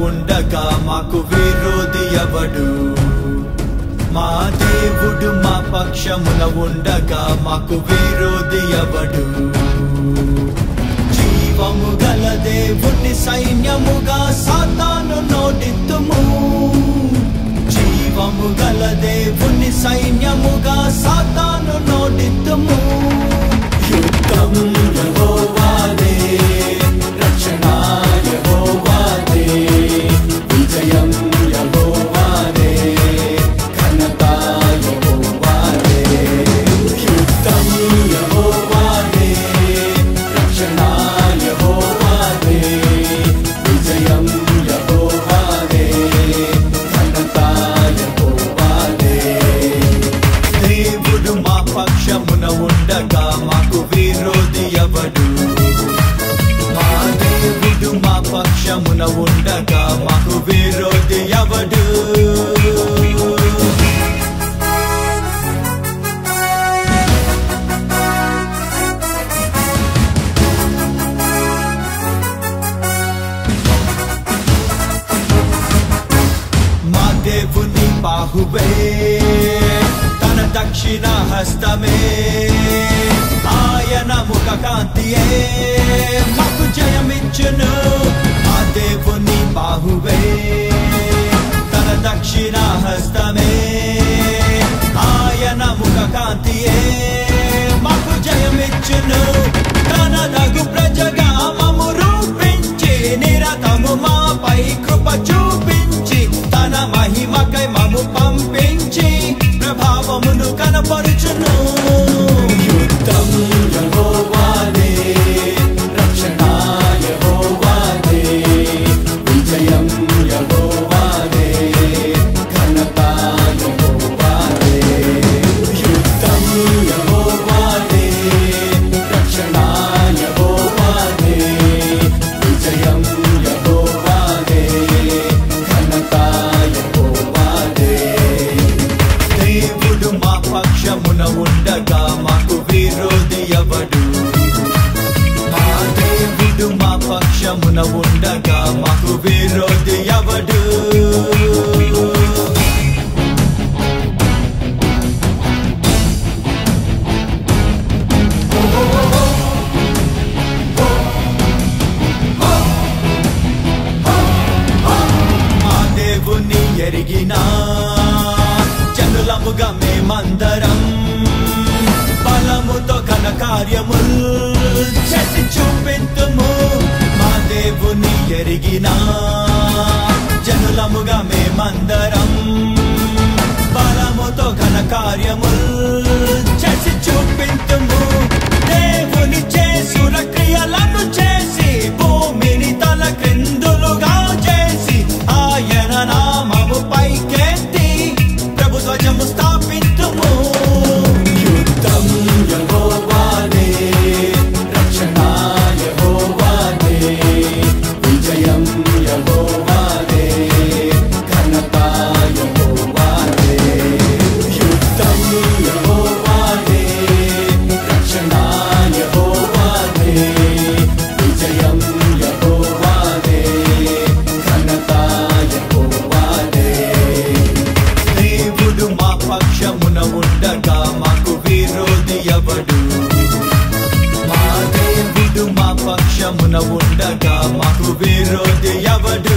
ఉండగా మాకు విరోధి ఎవడు మా దేవుడు మా పక్షమున ఉండగా మాకు విరోధి ఎవడు జీవము గల దేవుని సైన్యముగా సాతాను నోటిత్తుము జీవము గల దేవుని సైన్యముగా సాతాను నోటిత్తుము యుద్ధం యెహోవాదే రక్షణ యెహోవాదే విజయం యెహోవాదే ఘనత యెహోవాదే యుద్ధం యెహోవాదే రక్షణ యెహోవాదే విజయం యెహోవాదే ఘనత యెహోవాదే దేవుడు మా పక్షమున ఉండగా మాకు విరోధి ఎవడు మా దేవుడు మా పక్షమున ఉండగా మాకు విరోధి ఎవడు మా దేవుని బాహువే తన దక్షిణ హస్తమే ఆయన ముఖ కాంతియే మాకు జయమిచ్చును మా దేవుని బాహువే తన దక్షిణ హస్తమే ఆయన ముఖ కాంతియే మాకు జయమిచ్చును తన నగు ప్రజగా మము రూపించి నిరతము మాపై కృప చూపించి తన మహిమకై మము పంపించి ప్రభావమును కనపరుచును యుద్ధం యెహోవాదే రక్షణ యెహోవాదే విజయం యెహోవాదే ఘనత యెహోవాదే యుద్ధం యెహోవాదే రక్షణ యెహోవాదే విజయం యెహోవాదే ఘనత యెహోవాదే దేవుడు మా పక్షమున ఉండగా మాకు విరోధి ఎవడు మా దేవుడు మా పక్షమున ఉండగా మాకు విరోధి ఎవడు మా దేవుని ఎరిగిన జనులముగా మేమందరం బలముతో ఘన కార్యముల్ చేసి చూపింతుము మా దేవుని ఎరిగిన జనులముగా మేమందరం బలముతో ఘన కార్యముల్ చేసి చూపింతుము దేవుని చేసుర క్రియలను చేసి భూమిని తల క్రిందులుగా చేసి ఆయన నామము పైకెత్తి ప్రభు ధ్వజము స్థాపింతుము యుద్ధం యెహోవాదే రక్షణ యెహోవాదే విజయం యెహోవాదే ఘనత యెహోవాదే యుద్ధం యెహోవాదే రక్షణ యెహోవాదే విజయం యెహోవాదే ఘనత యెహోవాదే దేవుడు మా పక్షమున ఉండగా మాకు విరోధి ఎవడు మా దేవుడు మా పక్షమున ఉండగా మాకు విరోధి ఎవడు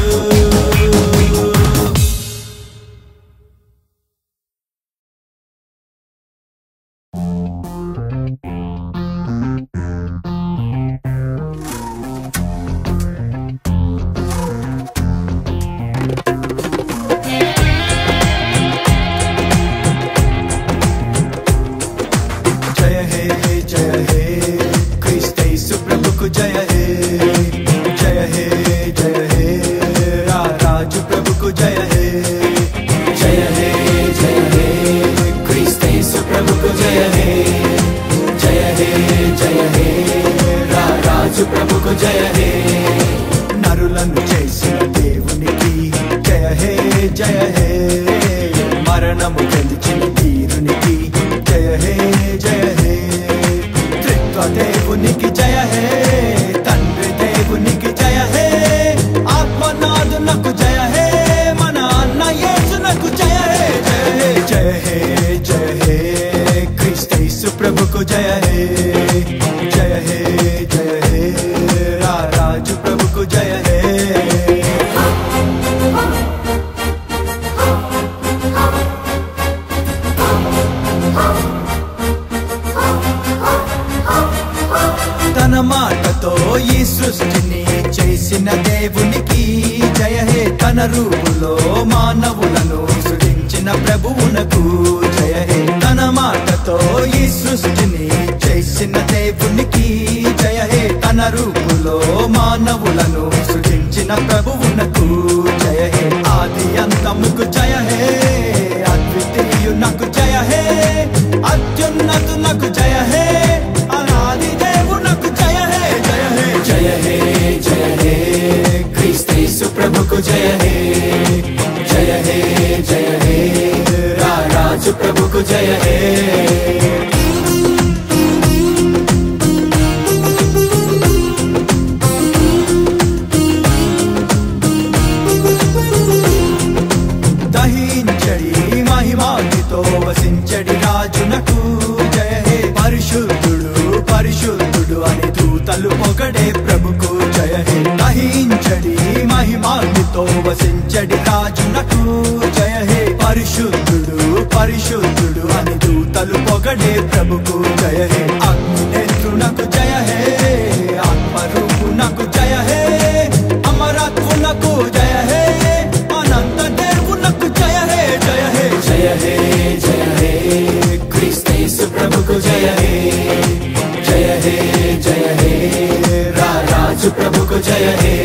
జయ హే జయ హే క్రీస్తు ప్రభుకు జయ హే జయ హే జయ హే రా రాజు ప్రభుకు జయ హే జయ హే జయ హే క్రీస్తు ప్రభుకు జయ హే జయ హే జయ హే రా రాజు ప్రభుకు జయ హే నరులను చేసిన దేవునికి జయ హే జయ హే మరణము గెలిచిన తీరునికి జయ హే జయ హే త్రిత్వ దేవునికి జయ హే తండ్రి దేవునికి జయ హే ఆత్మనాథునకు జయ జయ హే జయ హే జయ హే రా రాజు ప్రభుకు జయ హే తన మాటతో ఈ సృష్టిని చేసిన దేవునికి జయ హే తన రూపులో మానవులను సృజించిన ప్రభువునకు జయ హే తన మాటతో ఈ సృష్టిని చేసిన దేవునికి జయ హే తన రూపులో మానవులను సృజించిన ప్రభువునకు జయ హే ఆది అంతముకు జయ హే అద్వితీయునకు జయ హే అత్యున్నతునకు జయ హే అనాది దేవునకు జయ హే జయ హే జయ హే జయ హే క్రీస్తు ప్రభుకు జయ హే జయ హే జయ హే రా రాజు ప్రభుకు జయ హే దహించడి మహిమాదితో వసించడి రాజునకు జయ హే పరిశుద్ధుడు పరిశుద్ధుడు అని దూతలు పొగడే ప్రభుకు జయ హే దహించడి మహిమాదితో వసించడి రాజునకు జయ హే పరిశుద్ధుడు పరిశుద్ధుడు అని దూతలు పొగడే ప్రభుకు జయ హే అగ్నినేత్రునకు జయ హే ఆత్మరూపునకు జయ హే అమరత్వునకు జయ హే అనంత దేవునకు జయ హే జయ హే జయ హే జయ హే క్రీస్తు ప్రభుకు జయ హే జయ హే జయ హే రా రాజు ప్రభుకు జయ హే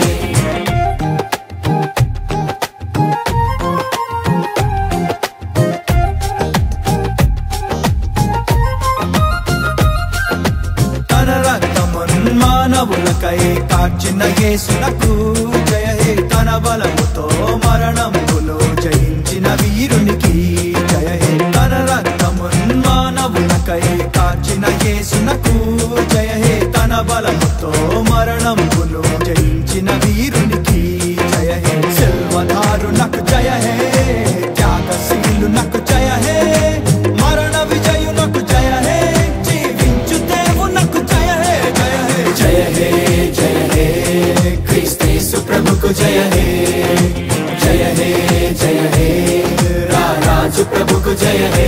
తన రక్తమున్ మానవులకై కార్చిన యేసునకు జయ హే తన బలముతో మరణమును జయించిన వీరునికి జయ హే తన రక్తమున్ మానవులకై కార్చిన యేసునకు జయ హే తన బలముతో మరణమును జయించిన వీరునికి జయ హే సెల్వధారునకు జయ హే త్యాగశీలునకు జయ హే మరణ విజయునకు జయ హే జీవించు దేవునకు జయ హే జయ హే జయ హే జయ హే క్రీస్తు ప్రభుకు జయ హే జయ హే జయ హే రా రాజు ప్రభుకు జయ హే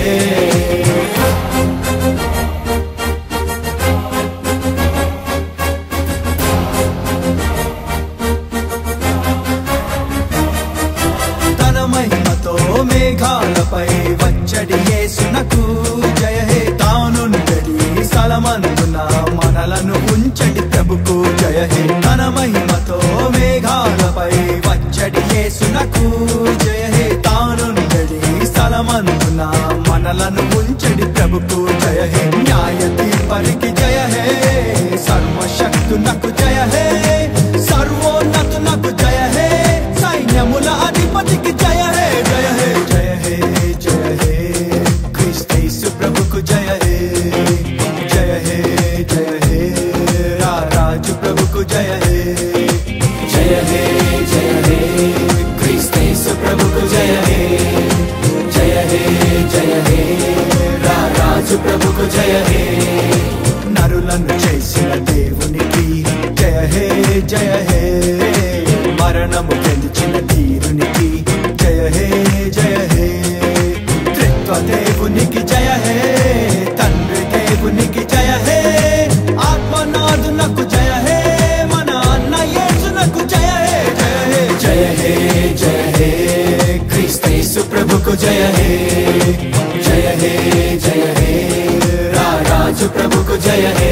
తన మహిమతో మేఘాలపై వచ్చడి యేసునకు జయ హే తానుండడి స్థలమందున మనలను ఉంచడి ప్రభుకు జయ హే తన మహిమతో మేఘాలపై వచ్చడి యేసునకు జయ హే తానుండడి స్థలమందున మనలను ఉంచడి ప్రభుకు జయ హే న్యాయ తీర్పరికి జయ హే సర్వశక్తునకు జయ హే సర్వోన్నతునకు జయ హే సైన్యముల అధిపతికి జయ హే జయ హే జయ హే జయ హే క్రీస్తు ప్రభుకు జయ హే జయ హే జయ హే రా రాజు ప్రభుకు జయ హే జయ హే జయ హే క్రీస్తు ప్రభుకు జయ హే జయ హే జయ హే రా రాజు ప్రభుకు జయ హే నరులను చేసిన దేవునికి జయ హే జయ హే మరణము గెలిచిన తీరునికి జయ హే జయ హే త్రిత్వ దేవునికి జయ హే తండ్రి దేవునికి జయ హే ఆత్మనాథునకు జయ హే మన అన్న యేసునకు జయ హే జయ హే జయ హే జయ హే క్రీస్తు ప్రభుకు జయ హే జయ హే జయ హే రా రాజు ప్రభుకు జయ హే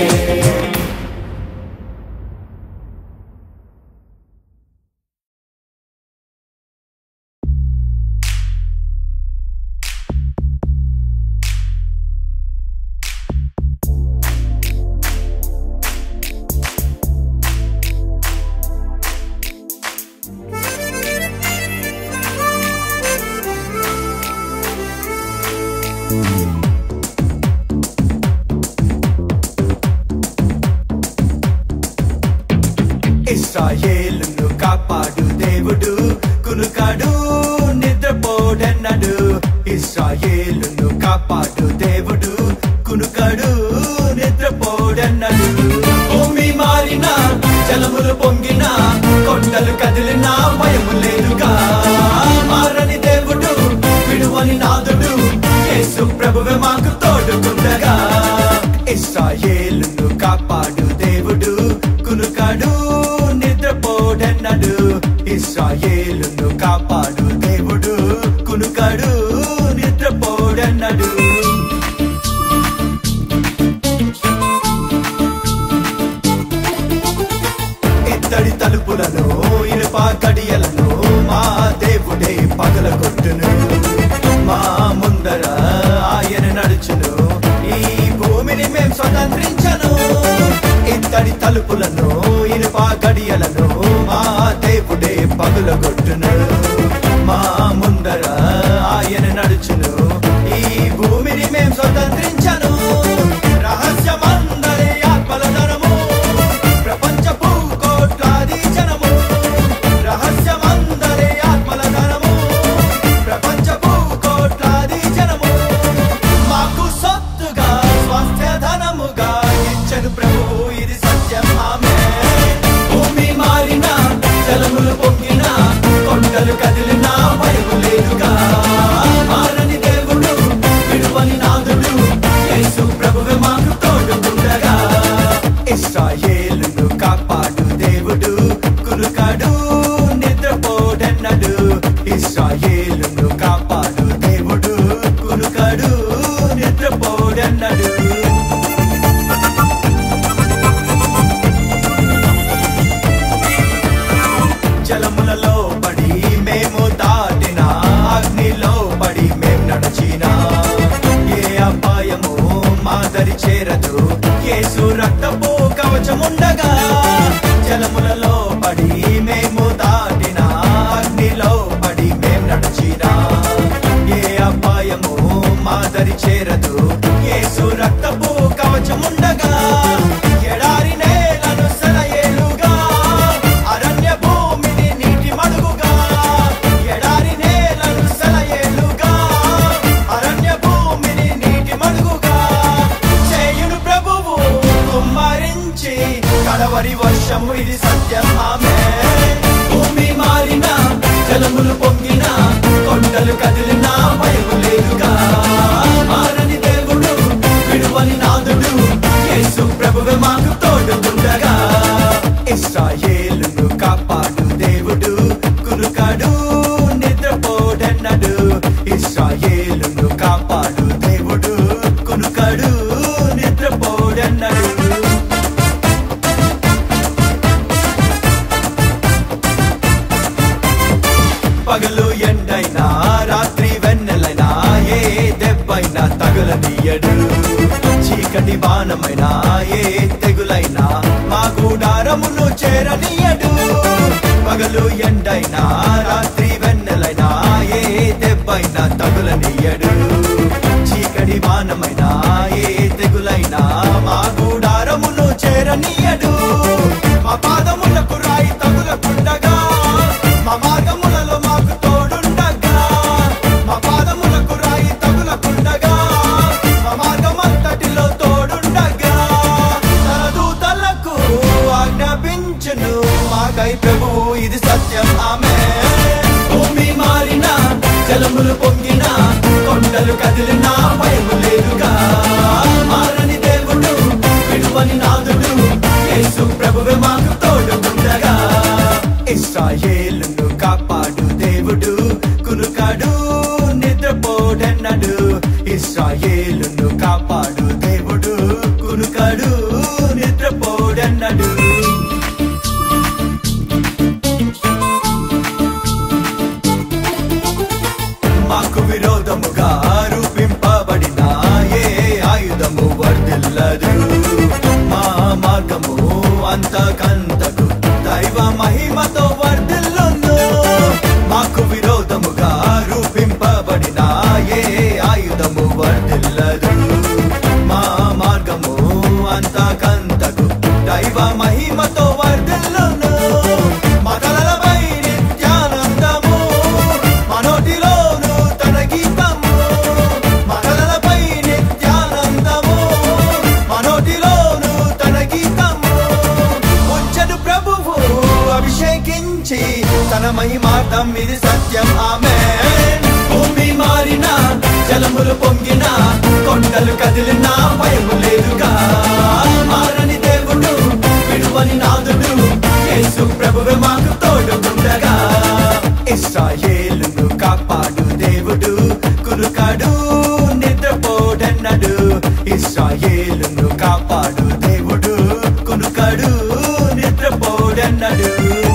ఇస్రాయేలును కాపాడు దేవుడు కునుకాడు నిద్రపోడన్నడు ఇస్రాయేలును కాపాడు దేవుడు కునుకాడు నిద్రపోడన్నడు భూమి మారిన జలములు పొంగిన కొండలు కదిలిన భయము లేదుగా మారని దేవుడు విడువని నాదుడు యేసు ప్రభువే మాకు తోడుకుండగా ఇస్రాయేలును కాపాడు దేవుడు కునుకాడు నిద్రపోడన్నడు ఇస్రాయేలును కాపాడు దేవుడు కునుకాడు నిద్రపోడన్నడు ఇత్తడి తలుపులను ఇనుప గడియలను మా దేవుడే పగల కొట్టును మా ముందర ఆయన నడుచును ఈ భూమిని మేం స్వతంత్రించను ఇత్తడి తలుపులను ఇనుప గడియలను మా దేవుడే పగల కొట్టును మా ముందర ఆయన నడుచును ఈ భూమిని మేం స్వతంత్రించను రహస్యమందరి ఆత్మల ధనము ప్రపంచపు కోట్లాది జనము రహస్యమందరి ఆత్మల ధనము ప్రపంచపు కోట్లాది జనము మాకు సొత్తుగా స్వాస్థ్య ధనముగా ఇచ్చను ప్రభువు ఇది సత్యం ఆమె భూమి మారిన జలములు పొంగిన కొండలు కదిలిన భయము లేదుగా మారని దేవుడు విడువని నాదుడు యేసు ప్రభువే మాకు తోడుకుండగా ఇస్రాయేలును కాపాడు దేవుడు కునుకాడు నిద్రపోడన్నడు ఇస్రాయేలును కాపాడు దేవుడు కునుకాడు నిద్రపోడన్నడు జలములలో పడి మేము దాటిన అగ్నిలో పడి మేము నడిచిన ఏ అపాయము మాదరి చేరదు యేసు రక్తపు కవచముండగా జలములలో పడి మేము దాటిన అగ్నిలో పడి మేము నడిచిన ఏ అపాయము మాదరి చేరదు యేసు రక్తపు కవచముండగా ఎడారి నేలను సెలయేలుగా అరణ్య భూమిని నీటి మడుగుగా ఎడారి నేలను సెలయేలుగా అరణ్య భూమిని నీటి మడుగుగా చేయును ప్రభువు కుమ్మరించి కడవరి వర్షము ఇది సత్యం ఆమె భూమి మారిన జలములు పొంగిన కొండలు కదిలిన భయము లేదుగా మారని దేవుడు విడువని నాదుడు యేసు ప్రభువే మాకు తోడుకుండగా ఇస్రాయేలును కాపాడు దేవుడు కునుకాడు నిద్రపోడన్నడు ఇస్రాయేలును కాపాడు దేవుడు కునుకాడు నిద్రపోడన్నడు పగలు ఎండైనా రాత్రి వెన్నెలైనా ఏ దెబ్బైనా తగులనీయడు చీకటి బాణమైనా ఏ తెగులైనా మా గుడారమును చేరనీయడు పగలు ఎండైనా రాత్రి వెన్నెలైనా ఏ దెబ్బైనా తగులనీయడు చీకటి బాణమైనా ఏ తెగులైనా మా గుడారమును చేరనీయడు మా పాదములకు రాయి తగులకుండగా మా మార్గములలో మాకు తోడుండగా మా పాదములకు రాయి తగులకుండగా మా మార్గమంతటిలో తోడుండగా తన దూతలకు ఆజ్ఞాపించును మాకై ప్రభువు ఇది సత్యం ఆమె భూమి మారిన జలములు పొంగిన కొండలు కదిలిన భయము లేదుగా మా నోటిలోను తన గీతము ఉంచను ప్రభువు అభిషేకించి తన మహిమార్థం ఇది సత్యం ఆమె భూమి మారిన జలములు పొంగిన కొండలు కదిలిన భయము లేదుగా మారని దేవుడు విడువని నాదుడు యేసు ప్రభువే మాకు తోడుకుండగా ఇస్రాయేలును కాపాడు దేవుడు కురుకాడు నిద్రపోడన్నడు ఇస్రాయేలును కాపాడు దేవుడు కునుకాడు నిద్రపోడన్నడు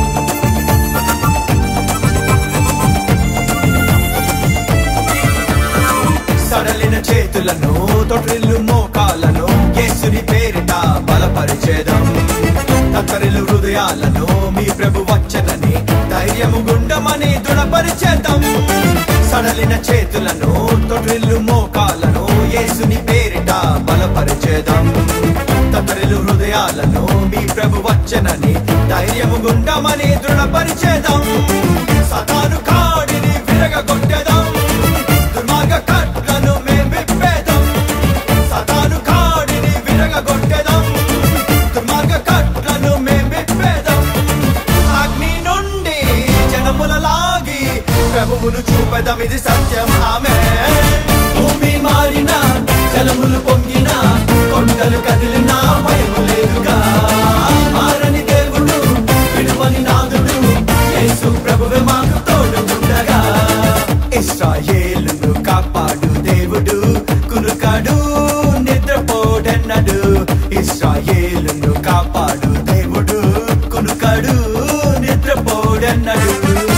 సడలిన చేతులను తొట్రిల్లు మోకాలను యేసుని పేరిట బలపరిచేదం తత్తరిల్లు హృదయాలను మీ ప్రభు వచ్చనని ధైర్యము గుండమని దృఢపరిచేద్దాం సడలిన చేతులను తొట్రిల్లు మోకాలను యేసుని పేరిట బలపరిచేదం తత్తరిల్లు హృదయాలను మీ ప్రభు వచ్చనని ధైర్యము గుండమని దృఢపరిచేదం సతాను కాడిని విరగొట్టేదాం దుర్మార్గ కట్లను మేం విప్పేదాం సతాను కాడిని విరగొట్టేదాం దుర్మార్గ కట్లను మేం విప్పేదాం అగ్ని నుండి జనముల లాగి ప్రభువును చూపెదం ఇది సత్యం ఆమె భూమి మారిన జలములు పొంగిన కొండలు కదిలిన భయము లేదుగా మారని దేవుడు విడువని నాదుడు యేసు ప్రభువే మాకు తోడుకుండగా ఇస్రాయేలును కాపాడు దేవుడు కునుకాడు నిద్రపోడన్నడు ఇస్రాయేలును కాపాడు దేవుడు కునుకాడు నిద్రపోడన్నడు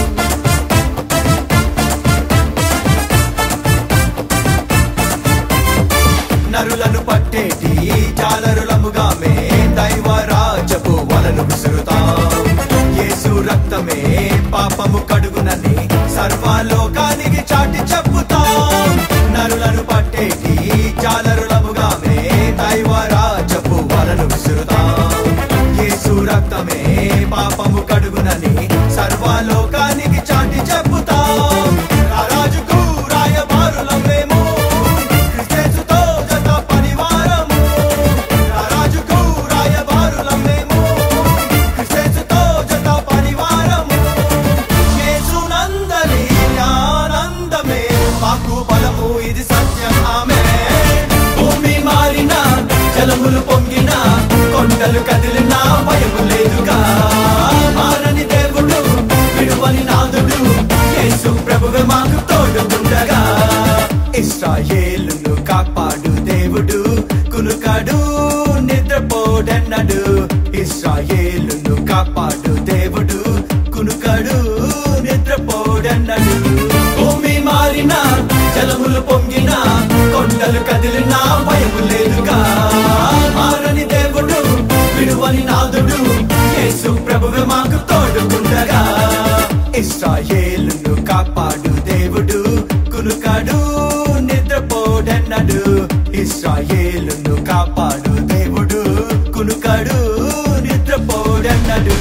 నరులను పట్టేటి జాలరులముగా మే దైవరాజపు వలను విసురుతాం యేసు రక్తమే పాపము కడుగునని సర్వలోకానికి చాటి చెప్పుతాం నరులను పట్టేటి జాలరులముగా మే దైవరాజపు వలను విసురుతాం యేసు రక్తమే పాపము కడుగునని సర్వలోకానికి చాటి చెప్పుతాం రారాజుకు రాయబారులం మేము క్రిస్తేసుతో జత పరివారము రారాజుకు రాయబారులం మేము క్రిస్తేసుతో జత పరివారము యేసునందలి ఆనందమే మాకు బలము ఇది సత్యం ఆమె భూమి మారిన జలములు పొంగిన కొండలు కదిలిన భయము లేదుగా మారని దేవుడు విడువని నాదుడు యేసు ప్రభువే మాకు తోడుకుండగా ఇస్రాయేలును కాపాడు దేవుడు కునుకాడు నిద్రపోడన్నడు ఇస్రాయేలును కాపాడు దేవుడు కునుకాడు నిద్రపోడన్నడు భూమి మారిన జలములు పొంగిన కొండలు కదిలిన భయము లేదుగా మారని దేవుడు విడువని నాదుడు యేసు ప్రభువే మాకు తోడుకుండగా ఇస్రాయేలును కాపాడు దేవుడు కునుకాడు నిద్రపోడన్నడు ఇస్రాయేలును కాపాడు దేవుడు కునుకాడు నిద్రపోడన్నడు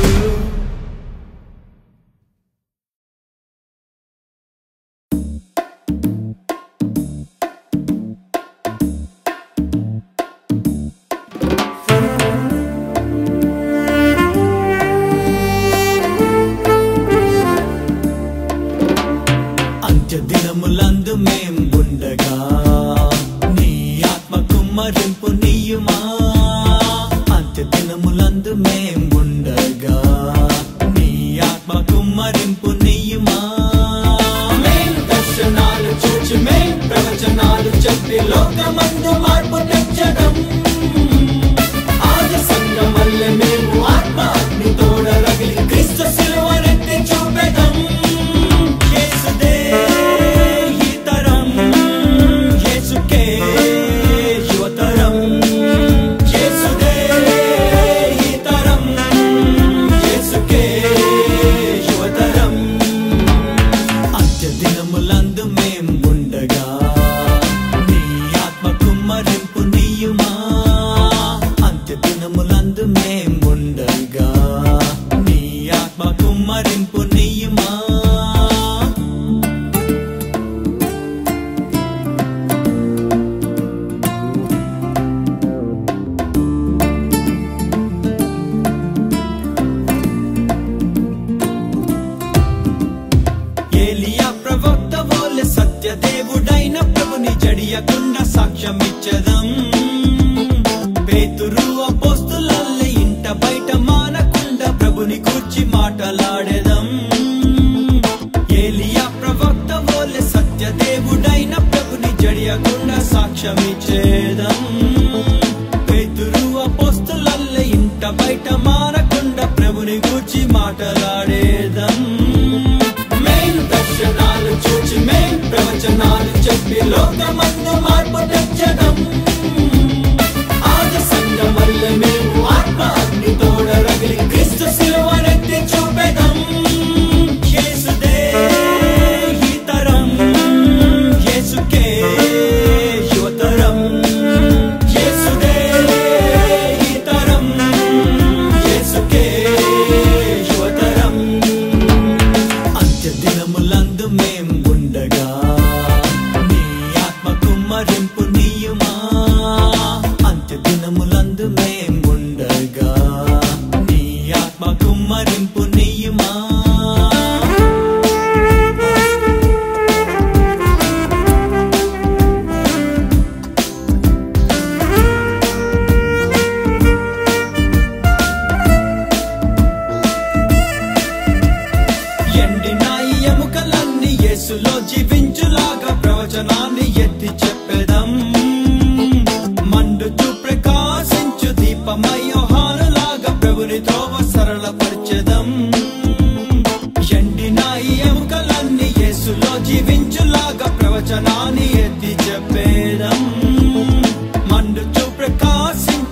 అంత్య దినములందు మేం ఉండగా నీ ఆత్మ కుమ్మరింపు నీయుమా అంత్య దినములందు మేం ఉండగా నీ ఆత్మ కుమ్మరింపు నీయుమా మేం దర్శనాలు చూచి మేం ప్రవచనాలు చెప్పి లోకమందు మార్పు తెచ్చడం ఆది సంగమల్లె మేము ఆత్మ అగ్ని తోడ రగిలి క్రీస్తు సిలువనెత్తి చూపెదం యేసుదే ఈ తరం యేసుకే యువతరం యేసుదే ఈ తరం యేసుకే యువతరం అంత్య దినములందు మేం ఉండగా నీ ఆత్మ కుమ్మరింపు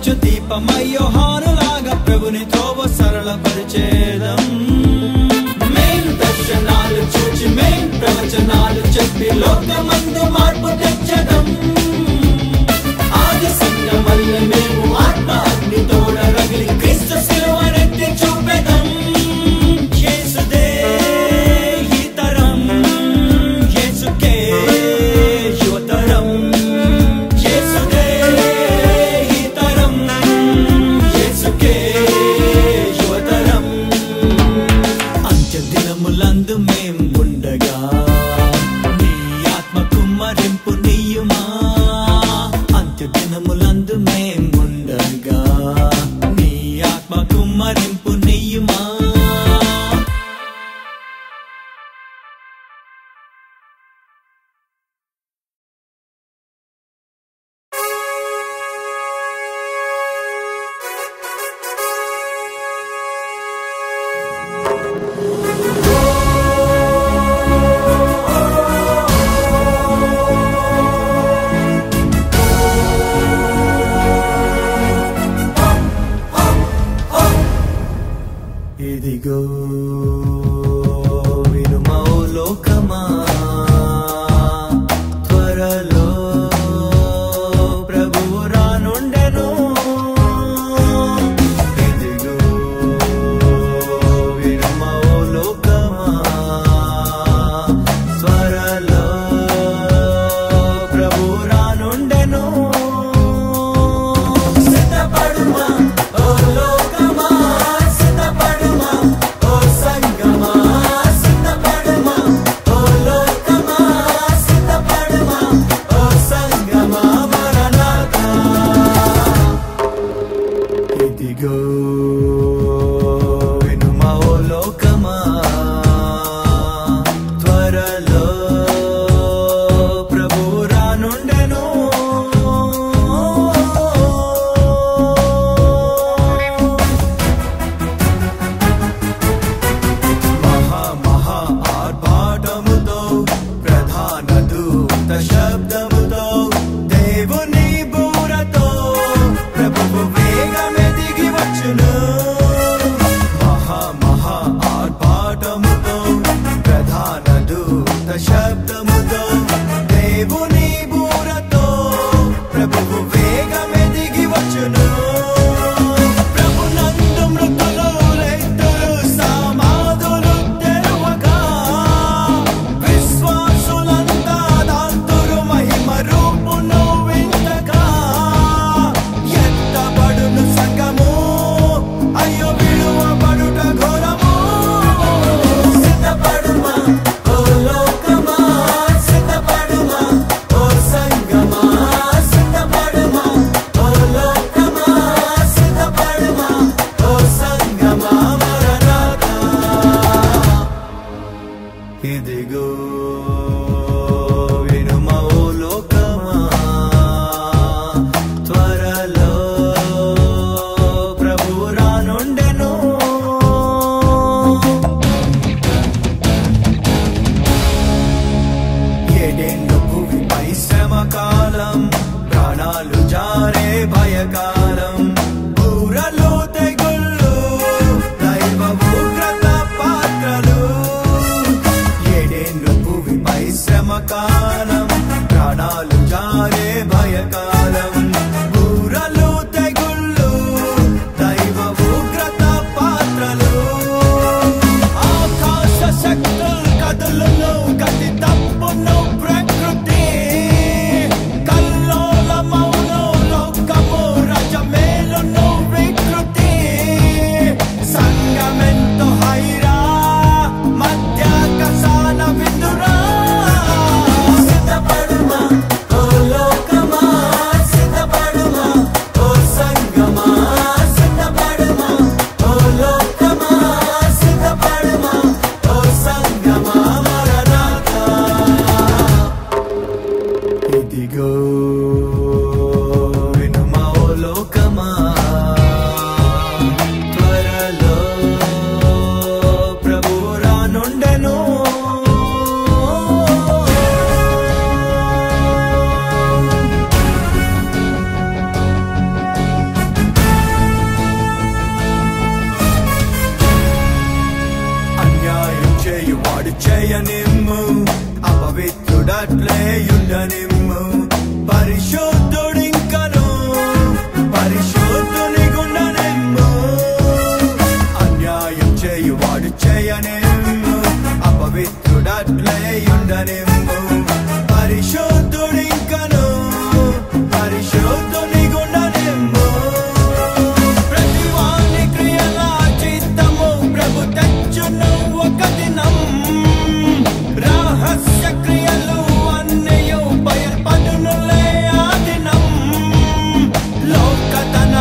వెలుగునిచ్చు దీపమయ్యో హానులాగా ప్రభుని తోవ సరళపరిచేదం మెయిన్ దర్శనాలు చూచి మెయిన్ ప్రవచనాలు చెప్పి లోకమందు మార్పు తెచ్చదం ఆది సంగమల్లి మేము ఆత్మ అగ్ని తోడ రగిలి క్రీస్తు శిలువనెత్తి చూపెదం యేసుదే ఈ తరం యేసుకే యువతరం యేసుదే ఈ తరం యేసుకే యువతరం అంత్య దినములందు మేం ఉండగా నీ ఆత్మ కుమ్మరింపు నీయుమా అంత్య దినములందు మేం ఉండగా నీ ఆత్మ కుమ్మరింపు నీయుమా ఇదిగో వినుమా ఓ లోకమా త్వరలో ప్రభువు రానుండెను ఇదిగో వినుమా ఓ లోకమా త్వరలో ప్రభువు రానుండెను సిద్ధపడుమా ఓ లోకమా సిద్ధపడుమా ఓ సంగమా సిద్ధపడుమా ఓ లోకమా సిద్ధపడుమా ఓ సంగమా మరణాతా ఇదిగో వినుమా ఓ లోకమా త్వరలో ప్రభు రానుండెను మహా మహా ఆర్భాటముతో ప్రధాన దూత శబ్దముతో దేవుని బూరతో ప్రభువు వేగమె దిగి వచ్చును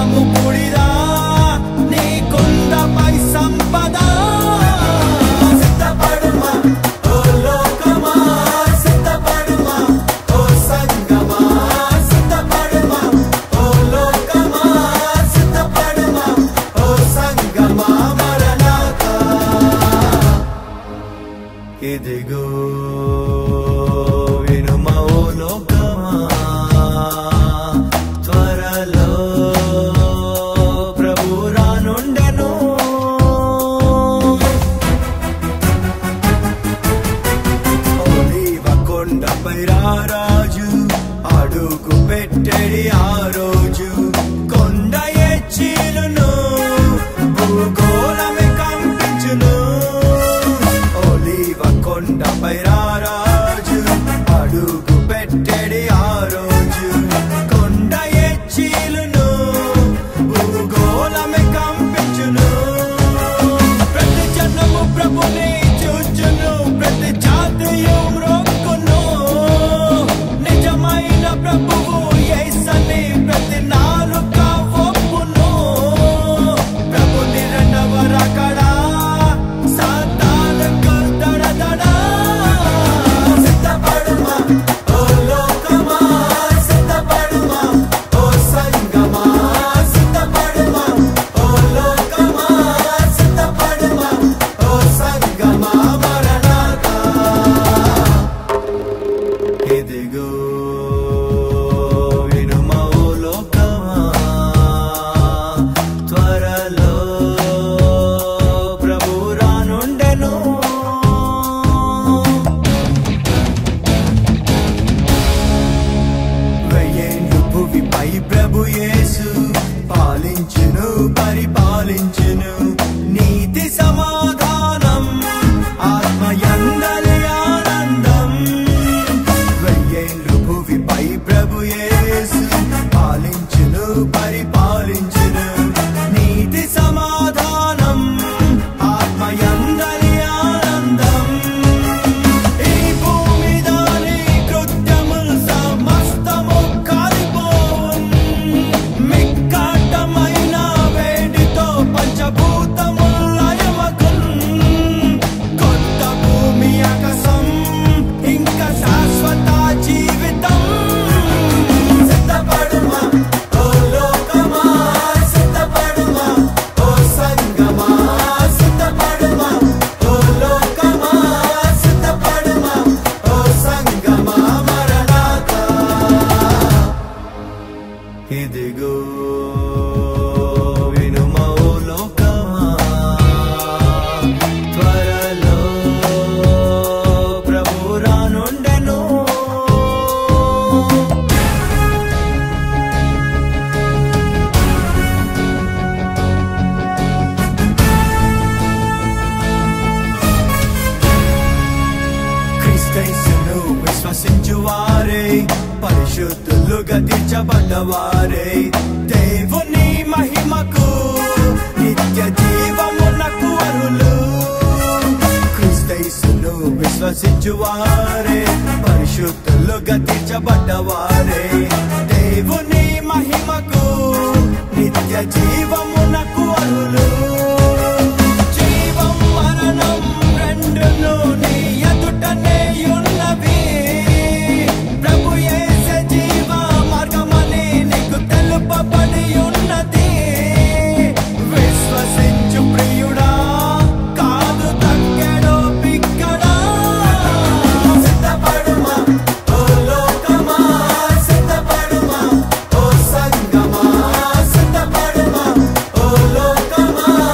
ఫలము బూడిదా నీ కొండపై సంపద సిద్ధపడుమా ఓ లోకమా సిద్ధపడుమా ఓ సంగమా సిద్ధపడుమా ఓ లోకమా సిద్ధపడుమా ఓ సంగమా మరణాత ఇదిగో వినుమా ఓ లోకమా త్వరలో ప్రభు రానుండెను ఒలీవ కొండపై రారాజు అడుగు పెట్టెడి ఆ రోజు కొండ ఎచ్చిలును భూగోళమే కంపించును ఒలీవ కొండపై రారాజు అడుగు పెట్టెడి ఆ రోజు కొండ ఎచ్చిలును భూగోళమే కంపించును ప్రతి జనము ప్రభుని చూచును ప్రతి జాతియు మ్రొక్కును నిజమైన ప్రభువు యేసని ప్రతి నాలుక ఒప్పును ప్రభుని రెండవ రకడా సాతాను దడదడా సిద్ధపడుమా ఓ లోకమా సిద్ధపడుమా ఓ సంగమా సిద్ధపడుమా ఓ లోకమా సిద్ధపడుమా ఓ సంగమా మరణాత ఇదిగో వినుమా ఓ లోకమా త్వరలో ప్రభు రానుండెను వెయ్యేండు భువిపై ప్రభు యేసు పాలించును పరిపాలించును నీతి సమాధానం ఆత్మయందలి ఆనందం వెయ్యేండు భువిపై ప్రభు యేసు పాలించును పరిపాలించును నీతి సమాధానం ఆత్మయందలి ఆనందం ఈ భూమి దాని కృత్యములు సమస్తము కాలిపోవున్. మిక్కాటమైన వేడితో పంచభూతములు లయమగున్. కొత్త భూమి ఆకాశం ఇంకా శాశ్వత జీవితం సిద్ధపడుమా ఓ లోకమా సిద్ధపడుమా ఓ సంగమా సిద్ధపడుమా ఓ లోకమా సిద్ధపడుమా ఓ సంగమా మరణాత ఇదిగో వినుమా ఓ లోకమా త్వరలో ప్రభు రానుండెను క్రీస్తైసును విశ్వసించువారే పరిశుద్ధులుగా తీర్చబడ్డవారే దేవుని మహిమకు నిత్య జీవమునకు అరులు క్రీస్తైసును విశ్వసించువారే పరిశుద్ధులుగా తీర్చబడ్డవారే దేవుని మహిమకు నిత్య జీవమునకు అరులు జీవం మరణం రెండును నీ ఎదుటనే ఉన్నవి ప్రభు యేసు జీవ మార్గమని నీకు తెలుపబడి ఉన్నది విశ్వసించు ప్రియుడా కాదు తగ్గడో పిక్కడా సిద్ధపడుమా ఓ లోకమా సిద్ధపడుమా ఓ సంగమా సిద్ధపడుమా ఓ లోకమా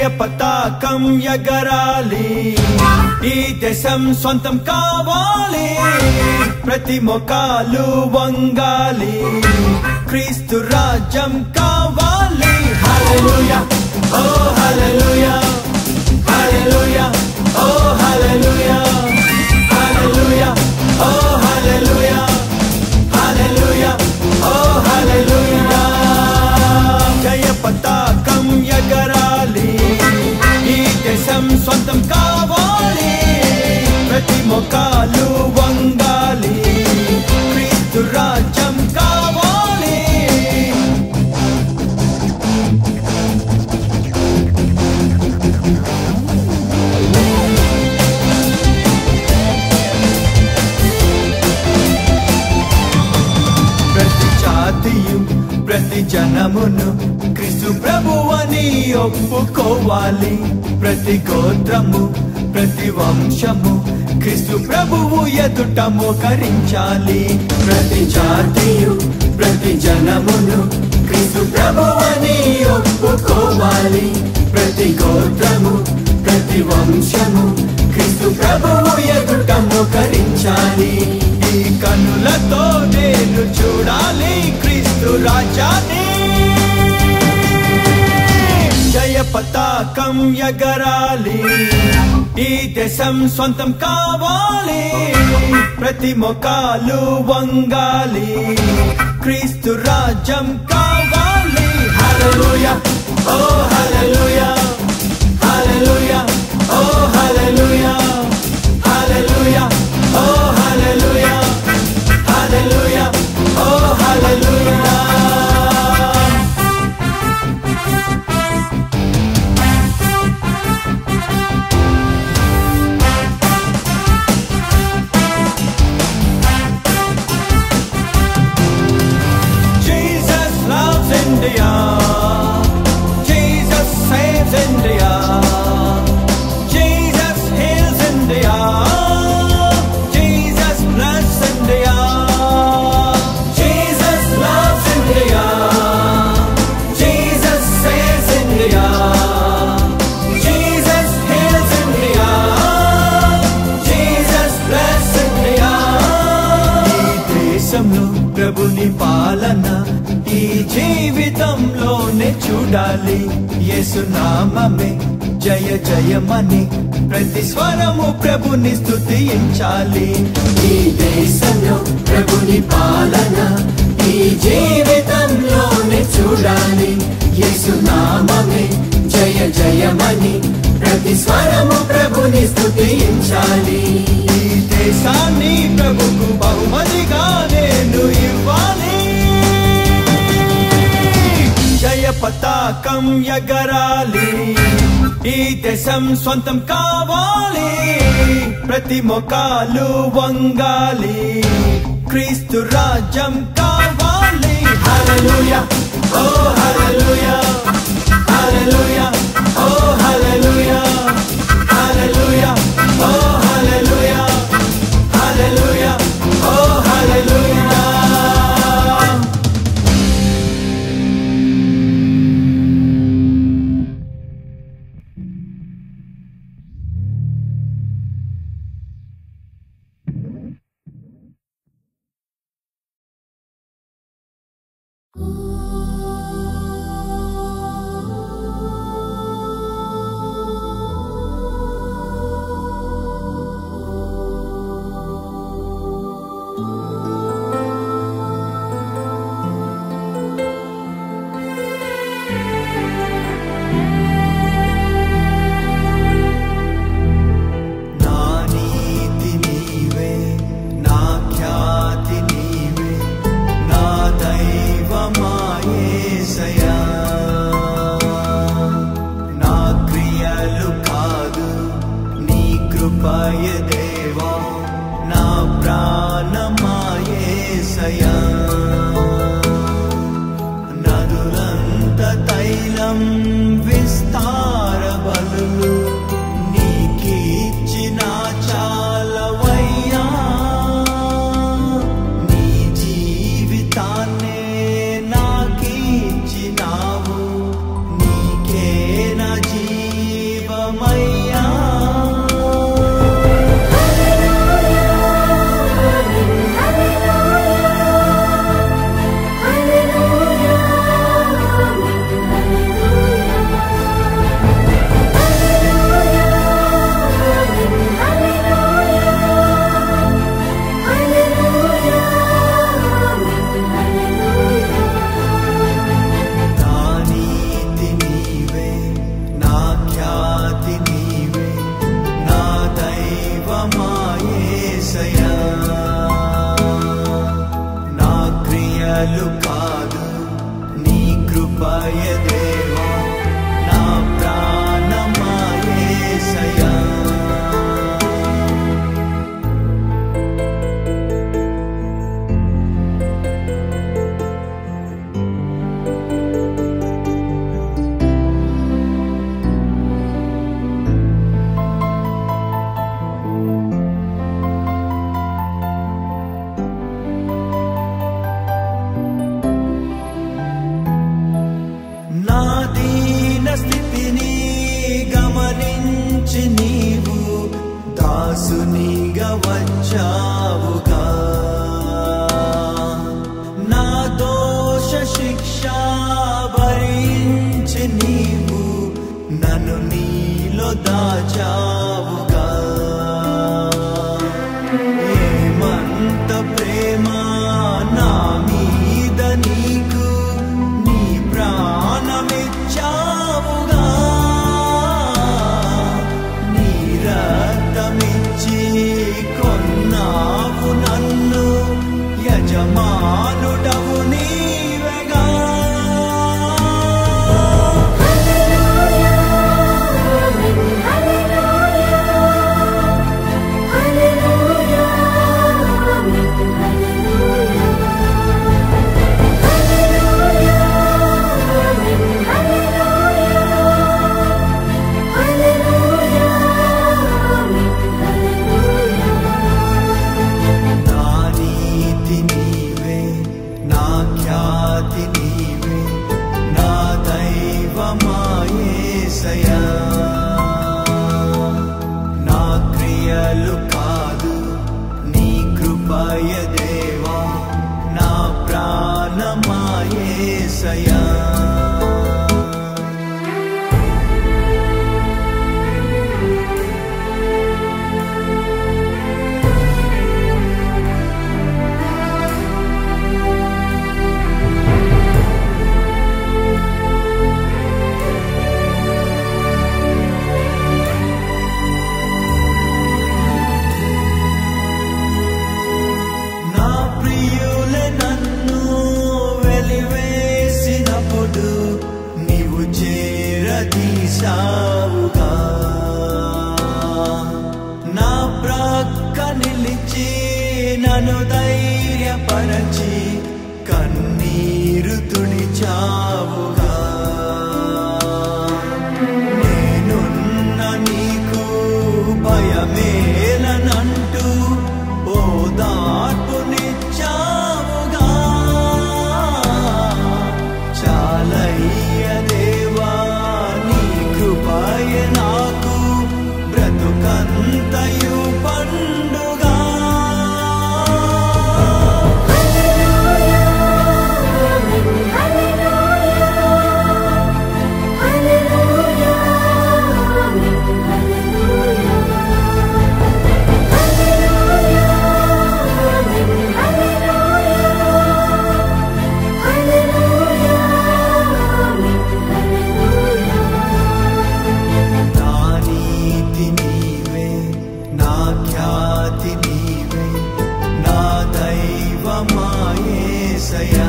జయ పతాకం ఎగరాలి ఈ దేశం సొంతం కావాలి ప్రతి మొకాలు వంగాలి క్రీస్తు రాజ్యం కావాలి హల్లెలూయా ఓ హల్లెలూయా హల్లెలూయా ఓ హల్లెలూయా హల్లెలూయా ఓ హల్లెలూయా హల్లెలూయా ఓ హల్లెలూయా జయ పతాకం ఎగరాలి ఈ దేశం సొంతం కావాలి ప్రతి మొకాలు వంగాలి క్రీస్తు రాజ్యం కావాలి ప్రతి జాతియు ప్రతి జనమును క్రీస్తు ప్రభువని ఒప్పుకోవాలి ప్రతి గోత్రము ప్రతి వంశము క్రీస్తు ప్రభువు ఎదుట మోకరించాలి ప్రతి జాతియు ప్రతి జనమును క్రీస్తు ప్రభువని ఒప్పుకోవాలి ప్రతి గోత్రము ప్రతి వంశము క్రీస్తు ప్రభువు ఎదుట మోకరించాలి ఈ కన్నులతో నేను చూడాలి క్రీస్తు రాజాని జయ పతాకం ఎగరాలి ఈ దేశం సొంతం కావాలి ప్రతి మొకాలు వంగాలి క్రీస్తు రాజ్యం కావాలి హల్లెలూయా ఓ హల్లెలూయా హల్లెలూయా ఓ హల్లెలూయా హల్లెలూయా ఓ హల్లెలూయా హల్లెలూయా ఓ హల్లెలూయా Jesus loves India. Jesus saves India. Jesus heals India. Jesus bless India. Jesus loves India. Jesus saves India. Jesus heals India. Jesus bless India. ఈ దేశంలో ప్రభుని పాలన ఈ జీవితంలోనే చూడాలి యేసునామమే జయ జయమని ప్రతి స్వరము ప్రభుని స్తుతించాలి ఈ దేశంలో ప్రభుని పాలన ఈ జీవితంలోనే చూడాలి యేసునామమే జయ జయమని ప్రతి స్వరము ప్రభుని స్తుతించాలి ఈ దేశాన్ని ప్రభుకు బహుమతిగా నేను ఇవ్వాలి జయ పతాకం ఎగరాలి ఈ దేశం సొంతం కావాలి ప్రతి మొకాలు వంగాలి క్రీస్తు రాజ్యం కావాలి హల్లెలూయా ఓ హల్లెలూయా హల్లెలూయా ఓ హల్లెలూయా హల్లెలూయా ఓ హల్లెలూయా హల్లెలూయా ఓ హల్లెలూయా నా నీతి నీవే నా ఖ్యాతి నీవే నా దైవమాయేసయా నా క్రియలు కాదు నీ కృపయ దేవా నా ప్రాణమాయేసయా నదులంత తైలం విస్తార బలులు నీకిచ్చిన చాలవయ్యా నీ జీవితాన్నే నాకిచ్చినావు నీకే నా జీవితం వచ్చావుగా నా దోష శిక్ష భరించి నీవు నన్ను నీలో దాచావుగా ఏమంత ప్రేమ నా మీద నీకు నీ ప్రాణమిచ్చావుగా నీ రక్తమిచ్చి కొన్నావు నన్ను యజమానుడవు నీవెగా నా నీతి నీవే నా ఖ్యాతి నీవే నా దైవమాయేసయా నా క్రియలు కాదు నీ కృపయ దేవా నా ప్రాణమాయేసయా నా ప్రియులే నన్ను వెలివేసినప్పుడు నీవు చేరదీశావుగా నా ప్రక్క నిలిచి నన్ను ధైర్యపరచి కన్నీరు తుడిచావుగా నేనున్న నీకు భయమేలనంటూ ఓదార్పునిచ్చావుగా చాలయ్య దేవా నీ కృపయ నాకు బ్రతుకంతయు పండుగా నా నీతి నీవే నా ఖ్యాతి నీవే నా దైవమాయేసయా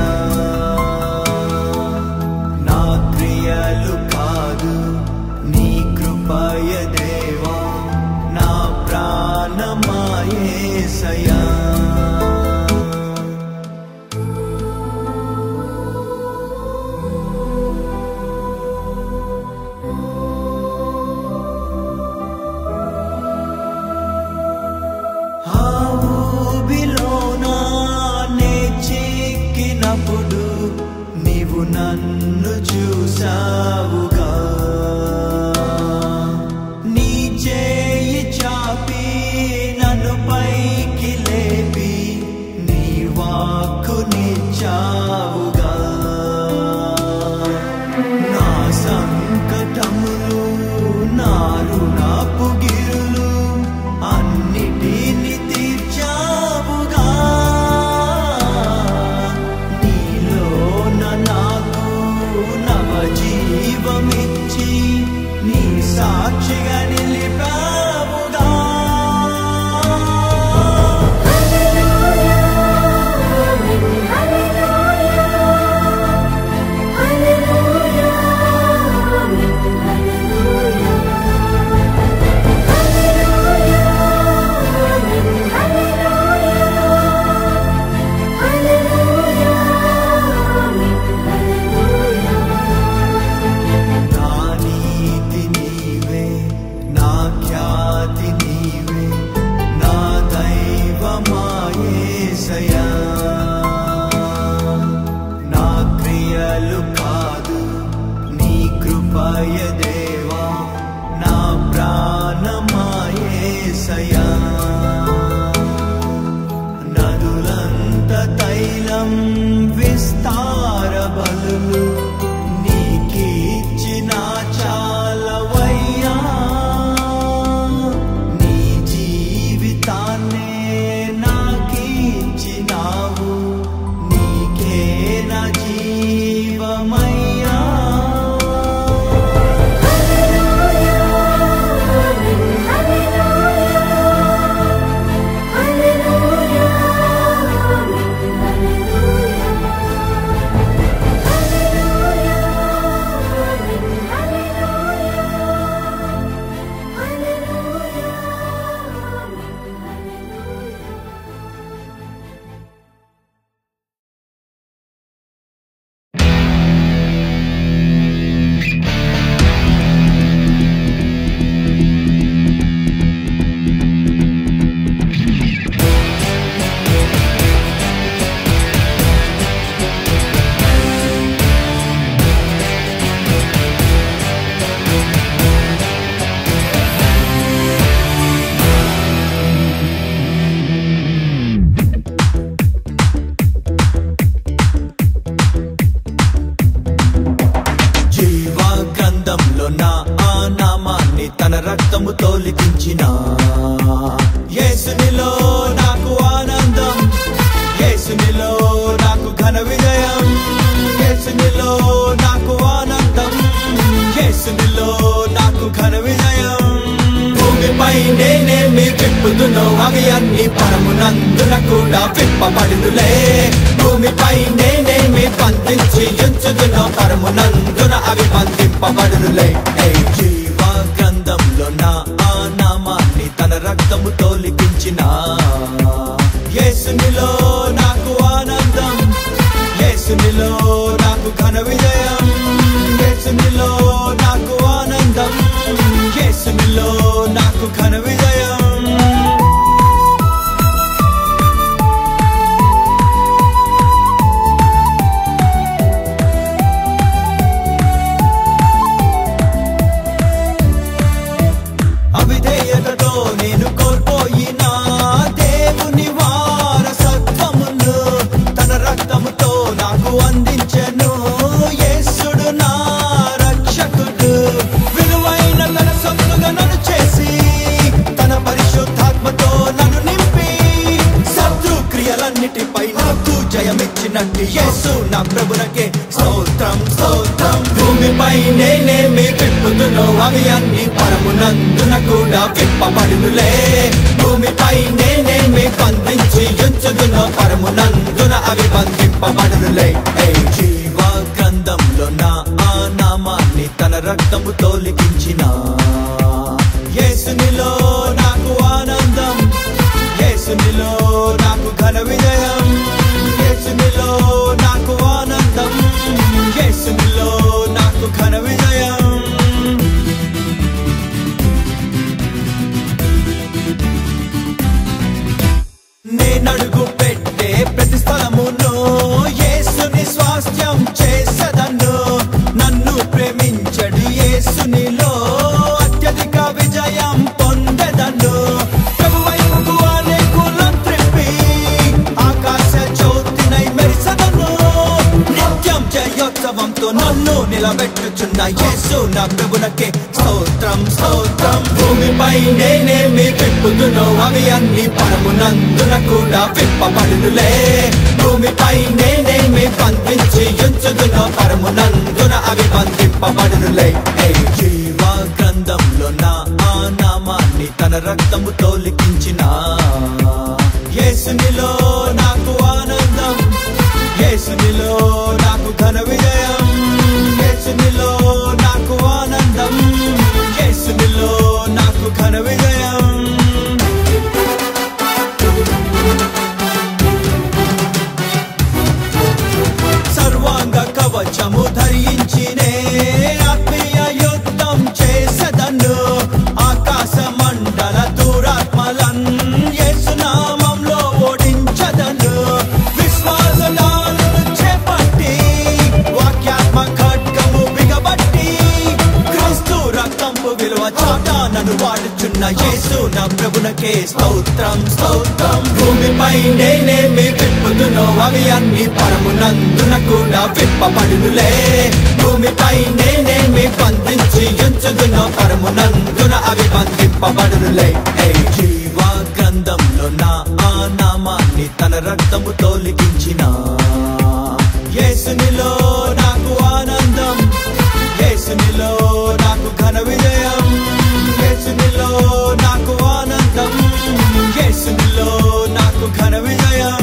నా క్రియలు కాదు నీ కృపయ దేవా నా ప్రాణమాయేసయా హావుబిలోనా నే చిక్కినప్పుడు నీవు నన్ను చూసావుగా నీ చేయి చాపి నన్ను పైకి లేపి నీ వాక్కునిచ్చావుగా నా సంకటములు నా రుణపు గిరులు అన్నిటిని తీర్చావుగా నీలో నాకు నవ జీవం విప్పుదునో అవి అన్ని పరమునందున కూడా విప్పబడునులే భూమిపై నేనేమి బంధించి ఉంచుదునో పరమునందున అవి బంధింపబడునులే ఏ జీవ గ్రంథంలో నా ఆ నామాన్ని తన రక్తముతో లిఖించిన యేసునిలో నాకు ఆనందం యేసునిలో నాకు ఘన విజయం యేసునిలో నాకు ఆనందం యేసునిలో నాకు ఘన విజయం అవిధేయతతో నేను కోల్పోయిన దేవుని వారసత్వమును తన రక్తముతో నాకు అందించెను యేసుడు నా రక్షకుడు విలువైన తన సొత్తుగా నన్ను చేసి తన పరిశుద్ధాత్మతో నన్ను నింపి శత్రు క్రియలన్నిటిపై నాకు జయమిచ్చినట్టు యేసు నా ప్రభునకే స్తోత్రం స్తోత్రం భూమిపై నేనేమి విప్పుదునో అవి అన్ని పరమునందున కూడా విప్పబడునులే భూమిపై నేనేమి బంధించి ఉంచుదునో పరమునందున అవి బంధింపబడునులే ఏ జీవ గ్రంథంలో నా ఆ నామాన్ని తన రక్తముతో లిఖించిన యేసునిలో నాకు ఆనందం యేసునిలో నాకు ఘన విజయం యేసునిలో నాకు ఆనందం యేసునిలో నాకు ఘన విజయం నేనడుగు పెట్టే ప్రతి స్థలమును యేసుని స్వాస్థ్యం చేసదను నన్ను ప్రేమించడు యేసునిలో అత్యధిక విజయం పొందెదను ప్రభువైపుకు అనేకులను త్రిప్పి ఆకాశ జ్యోతినై మెరిసెదను నిత్యం జయోత్సవంతో నన్ను నిలబెట్టుచున్న యేసు నా ప్రభునకే స్తోత్రం స్తోత్రం భూమిపై నేనేమి విప్పుదునో అవి అన్ని పరమునందున కూడా విప్పబడునులే భూమిపై నేనేమి బంధించి ఉంచుదునో పరమునందున అవి బంధింపబడునులే ఏ జీవ గ్రంథంలో నా ఆ నామాన్ని తన రక్తముతో లిఖించిన యేసునిలో నాకు ఆనందం యేసునిలో నాకు ఘన విజయం యేసునిలో నాకు ఆనందం యేసునిలో నాకు ఘన విజయం సర్వాంగ కవచము ధరించినే ఆత్మీయ యుద్ధం చేసదను ఆకాశ మండల దూరాత్మలన్ యేసునామంలో ఓడించదను విశ్వాసనాలను చేపట్టి వాక్యాత్మ ఖడ్గము బిగబట్టి క్రీస్తు రక్తంపు విలువ చాట నన్ను వాడుచున్న యేసు నా ప్రభునకే స్తోత్రం స్తోత్రం భూమిపై నేనేమి విప్పుదునో అవి అన్ని పరమునందున కూడా విప్పబడునులే భూమిపై నేనేమి బంధించి ఉంచుదునో పరమునందున అవి బంధింపబడునులే ఏ జీవ గ్రంథంలో నా ఆ నామాన్ని తన రక్తముతో లిఖించిన యేసునిలో నాకు ఆనందం యేసునిలో నాకు ఘన విజయం యేసునిలో నాకు ఆనందం యేసునిలో నాకు ఘన విజయం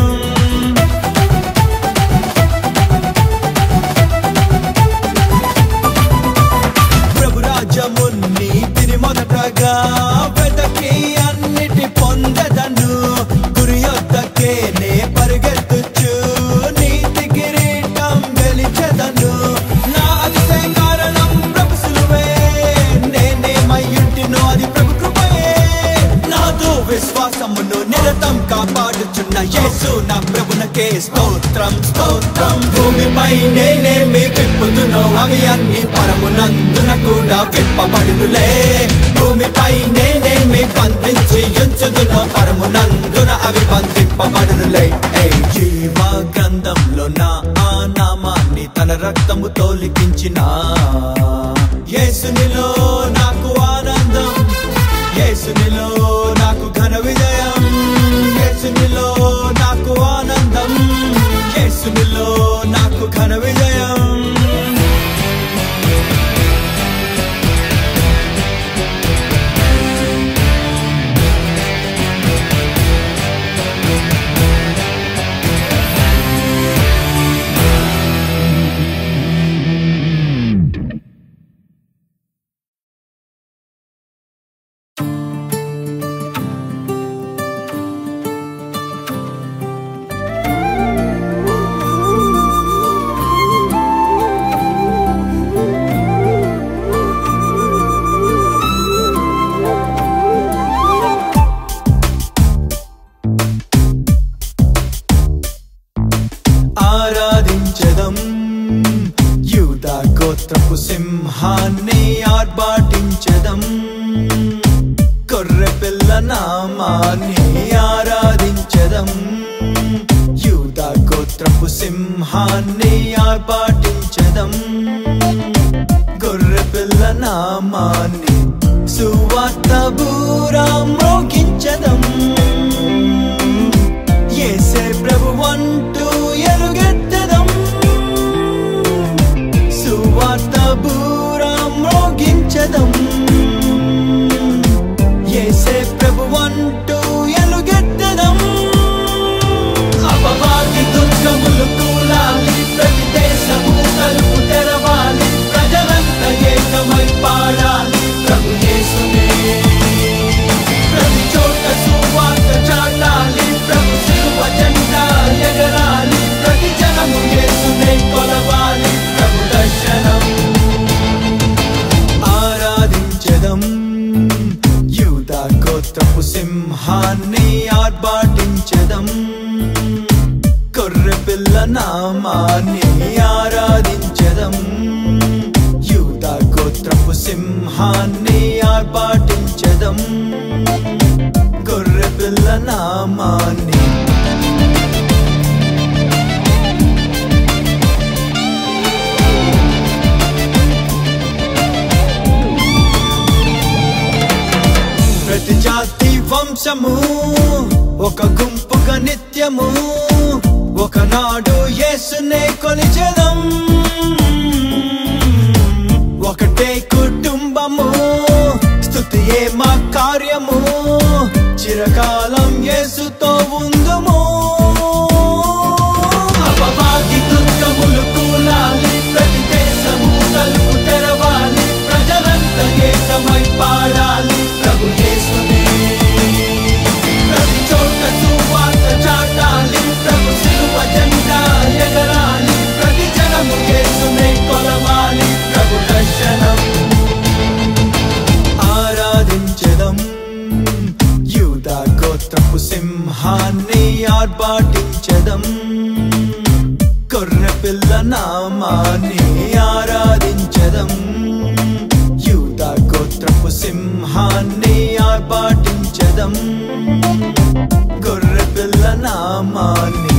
ప్రభు రాజమున్ని తిని మొదటగా వెతకి అన్నిటి పొందదను గురి యొద్దకే నే పరిగెత్తుచు నీతి కిరీటం గెలిచెదను నా అతిశయ కారణం ప్రభు సులువే నేనేమయ్యుంటినో అది ప్రభు కృపయే నాతో విశ్వాసమును నిరతం కాపాడుచున్న యేసు నా ప్రభునకే స్తోత్రం స్తోత్రం భూమిపై నేనేమి విప్పుదునో అవి అన్ని పరమునందున కూడా విప్పబడునులే భూమిపై నేనేమి బంధించి ఉంచుదునో పరమునందున అవి బంధింపబడునులే ఏ జీవ గ్రంథంలో నా ఆ నామాన్ని తన రక్తముతో లిఖించిన యేసునిలో నాకు ఆనందం యేసునిలో నాకు ఘన విజయం యేసునిలో నాకు ఆనందం యేసునిలో నాకు ఘన విజయం ఆరాధించదం యూదా గోత్రపు సింహాన్ని ఆర్భాటించదం కొర్రె పిల్ల నామాన్ని ఆరాధించదం యూదా గోత్రపు సింహాన్ని ఆర్భాటించదం గొర్రె పిల్ల నామాన్ని సువార్త బూరా మ్రోగించదం ఏసే ప్రభు అంటూ ఎలుగెత్తదం సువార్త బూరా మ్రోగించదం ఏసే ప్రభు అంటూ ఎలుగెత్తదం అపవాది దుర్గములు కూలాలి ప్రతి దేశము తలుపు తెరవాలి ప్రజలంతా ఏకమై పాడాలి ప్రభు యేసునే ప్రతి చోట సువార్త చాటాలి ప్రభు శిలువ జెండా ఎగరాలి ప్రతి జనము యేసునే కొలవాలి ప్రభు దర్శనం ఆరాధించదం యూదా గోత్రపు సింహాన్ని ఆర్భాటించదం కొర్రె పిల్ల నామాన్ని ఆరాధించదం యూదా గోత్రపు సింహాన్ని ఆర్భాటించదం గొర్రె పిల్ల నామాన్ని ప్రతి జాతి వంశము ఒక గుంపుగా నిత్యము ఒకనాడు యేసునే కొలిచెదం ఒకటే కుటుంబము స్తుతియే మా కార్యము చిరకాలం యేసుతో ఉందుము అపవాది దుర్గములు కూలాలి ప్రతి దేశము తలుపు తెరవాలి ప్రజలంతా ఏకమై పాడాలి ప్రభు యేసునే ప్రతి చోట సువార్త చాటాలి ప్రభు శిలువ జెండా ఎగరాలి ప్రతి జనము యేసునే కొలవాలి ప్రభు దర్శనం ఆరాధించదం యూదా గోత్రపు సింహాన్ని ఆర్భాటించదం కొర్రె పిల్ల నామాన్ని ఆరాధించదం యూదా గోత్రపు సింహాన్ని ఆర్భాటించదం గొర్రె పిల్ల నామాన్ని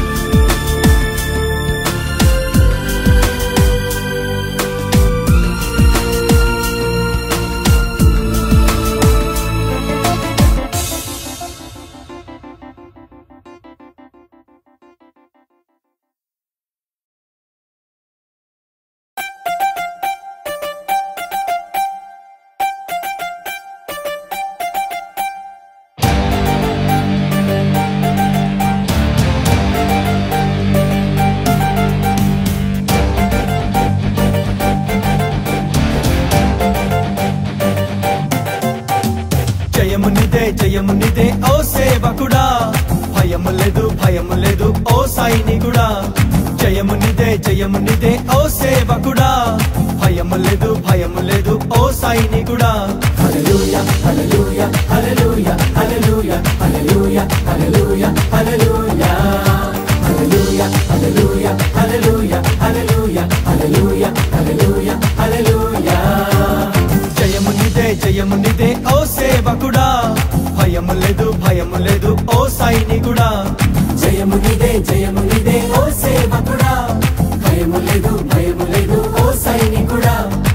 జయమునిదే జయమునిదే ఓ సేవకుడా భయము లేదు భయము లేదు ఓ సైనికుడా జయమునిదే జయమునిదే ఓ సేవకుడా భయము లేదు భయము లేదు ఓ సైనికుడా హల్లెలూయా హల్లెలూయా హల్లెలూయా హల్లెలూయా హల్లెలూయా హల్లెలూయా హల్లెలూయా హల్లెలూయా హల్లెలూయా హల్లెలూయా హల్లెలూయా హల్లెలూయా హల్లెలూయా హల్లెలూయా జయమునిదే జయమునిదే ఓ సేవకుడా భయము లేదు భయము లేదు ఓ సైనికుడా జయమునిదే జయమునిదే ఓ సేవకుడా భయము లేదు భయము లేదు ఓ సైనికుడా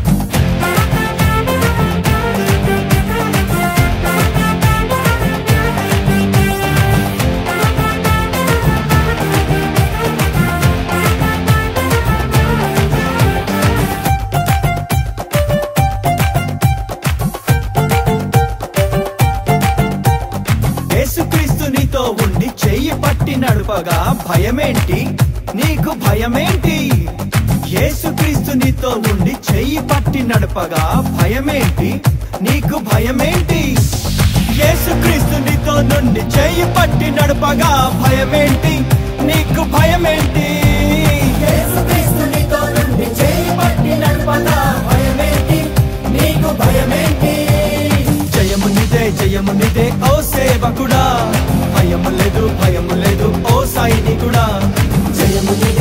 యేసుక్రీస్తు నీతో ఉండి చెయ్యి పట్టి నడుపగా భయమేంటి నీకు భయమేంటి యేసుక్రీస్తు నీతో ఉండి చెయ్యి పట్టి నడపగా భయమేంటి నీకు భయమేంటి యేసుక్రీస్తు నీతో నుండి చెయ్యి పట్టి నడపగా భయమేంటి నీకు భయమేంటి యేసుక్రీస్తు నీతో నుండి చేయి పట్టి నడపగా భయమేంటి నీకు భయమేంటి జయమునిదే జయమునిదే ఓ సేవకుడా భయము లేదు భయము లేదు ఓ సైనికుడా జయమునిదే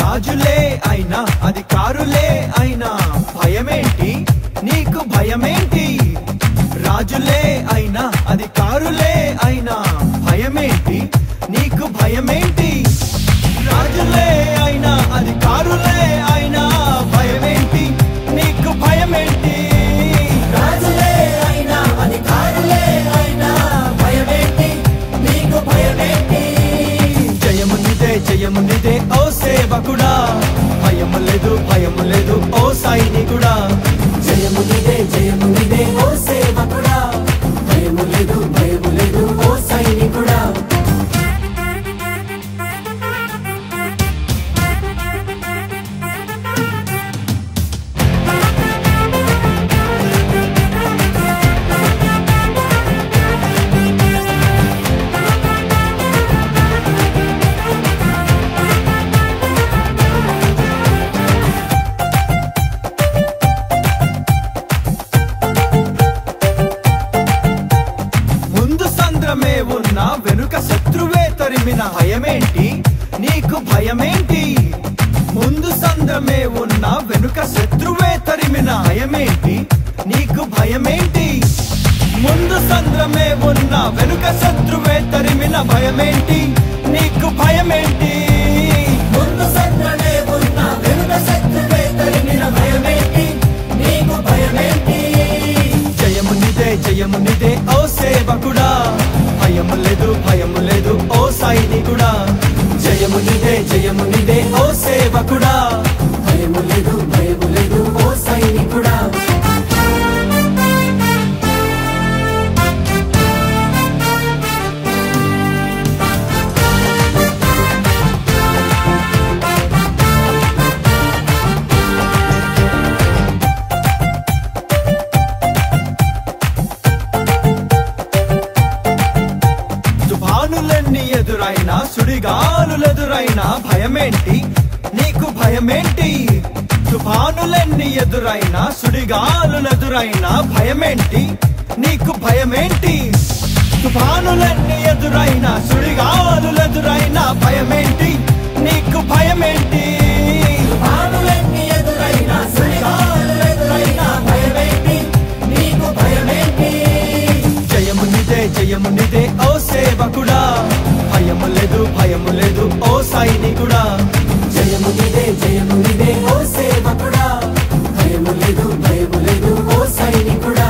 రాజులే అయినా అధికారులే అయినా భయమేంటి నీకు భయమేంటి రాజులే అయినా అధికారులే అయినా భయమేంటి నీకు భయమేంటి రాజులే అయినా అధికారులే అయినా భయమేంటి నీకు భయమేంటి రాజులే అయినా అధికారులే అయినా భయమేంటి నీకు భయమేంటి జయము నిదే జయము నిదే ఓ సేవకుడా భయము లేదు భయము లేదు ఓ సైనికుడా జయము నిదే జయము నిదే ఓ సేవకుడా భయము లేదు భయము లేదు ఓ సైనికుడా ముందు సంద్రమే ఉన్న వెనుక శత్రువే తరిమిన భయమేంటి నీకు భయమేంటి ముందు సంద్రమే ఉన్న వెనుక శత్రువే తరిమిన భయమేంటి నీకు భయమేంటి ముందు సంద్రమే ఉన్న వెనుక శత్రువే తరిమిన భయమేంటి నీకు భయమేంటి ముందు సంద్రమే ఉన్న వెనుక శత్రువే తరిమిన భయమేంటి నీకు భయమేంటి జయము నిదే జయము నిదే ఓ సేవకుడా భయము లేదు భయము లేదు ఓ సైనికుడా జయము నిదే జయము నిదే ఓ సేవకుడా భయము లేదు భయము లేదు ఓ సైనికుడా తుఫానులన్నీ ఎదురైనా సుడిగాలులెదురైనా భయమేంటి నీకు భయమేంటి తుఫానులన్నీ ఎదురైనా సుడిగాలులెదురైనా భయమేంటి నీకు భయమేంటి తుఫానులన్నీ ఎదురైనా సుడిగాలులెదురైనా భయమేంటి నీకు భయమేంటి ఆనులన్నీ ఎదురైనా సుడిగాలు ఎదురైనా భయమేంటి నీకు భయమేంటి జయము నిదే జయము నిదే ఓ సేవకుడా భయము లేదు భయము లేదు ఓ సైనికుడా జయము నిదే జయము నిదే ఓ సేవకుడా భయము లేదు భయము లేదు ఓ సైనికుడా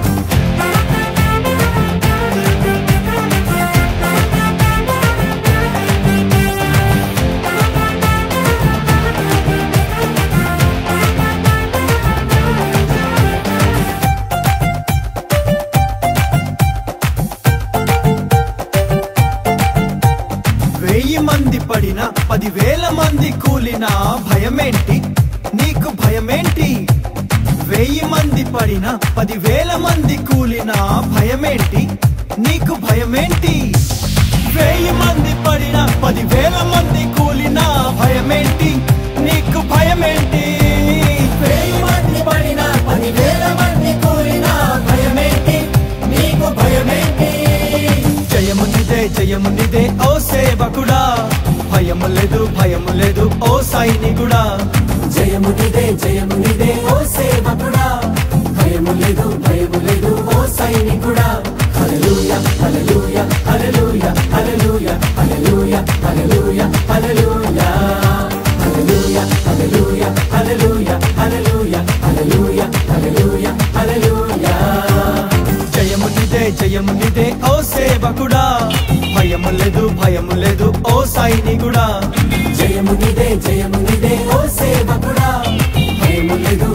వెయ్యి మంది పడిన పదివేల మంది కూలిన భయమేంటి నీకు భయమేంటి వెయ్యి మంది పడిన పదివేల మంది కూలిన భయమేంటి నీకు భయమేంటి వెయ్యి మంది పడిన పదివేల మంది కూలిన భయమేంటి నీకు భయమేంటి వెయ్యి మంది పడినా పదివేల మంది కూలినా భయమేంటి నీకు భయమేంటి జయము నిదే జయము నిదే ఓ సేవకుడా భయము లేదు భయము లేదు ఓ సైనికుడా జయము నిదే జయము నిదే ఓ సేవకుడా భయము లేదు భయము లేదు ఓ సైనికుడా హల్లెలూయా హల్లెలూయా హల్లెలూయా హల్లెలూయా హల్లెలూయా హల్లెలూయా హల్లెలూయా హల్లెలూయా హల్లెలూయా హల్లెలూయా హల్లెలూయా హల్లెలూయా హల్లెలూయా హల్లెలూయా జయము నిదే జయము నిదే ఓ సేవకుడా భయము లేదు భయము లేదు ఓ సైనికుడా జయము నిదే జయము నిదే ఓ సేవకుడా భయము లేదు